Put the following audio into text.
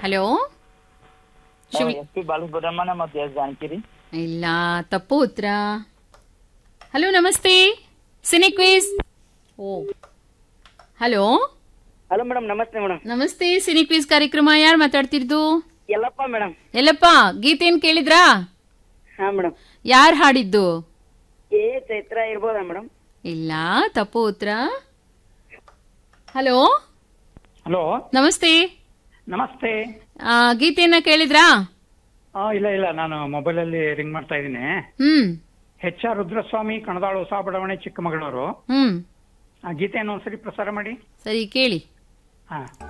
hello Shiv S P Balasubrahmanya ಮತ್ತು S ಜಾನಕಿರಿ ಇಲ್ಲ ತಪ್ಪು ಉತ್ತರ ಹಲೋ ನಮಸ್ತೆ ಸಿನಿ ಕ್ವಿಸ್ ಓ ಹಲೋ ಹಲೋ ಮೇಡಮ್ ನಮಸ್ತೆ ಮೇಡಮ್ ನಮಸ್ತೆ ಸಿನಿ ಕ್ವಿಸ್ ಕಾರ್ಯಕ್ರಮ ಯಾರು ಮಾತಾಡ್ತಿರ್ದು ಎಲ್ಲಪ್ಪ ಮೇಡಮ್ ಎಲ್ಲಪ್ಪ ಗೀತೆನ್ ಕೇಳಿದ್ರಾ ಹಾ ಮೇಡಮ್ ಯಾರು ಹಾಡಿದ್ದು ಏ ಚೈತ್ರ ಇರ್ಬೋದಾ ಮೇಡಮ್ ಇಲ್ಲ ತಪ್ಪು ಉತ್ತರ ಹಲೋ ಹಲೋ ನಮಸ್ತೆ ನಮಸ್ತೆ ಆ, ಗೀತೆಯನ್ನ ಕೇಳಿದ್ರಾ ಆ, ಇಲ್ಲ ಇಲ್ಲ ನಾನು ಮೊಬೈಲಲ್ಲಿ ರಿಂಗ್ ಮಾಡ್ತಾ ಇದ್ದೀನಿ ಹ್ಮ್ ಎಚ್ ಆರ್ ರುದ್ರಸ್ವಾಮಿ ಕಣದಾಳು ಹೊಸ ಬಡಾವಣೆ ಚಿಕ್ಕಮಗಳೂರು ಹ್ಮ್ ಆ ಗೀತೆಯನ್ನು ಒಂದ್ಸರಿ ಪ್ರಸಾರ ಮಾಡಿ ಸರಿ ಕೇಳಿ ಹಾ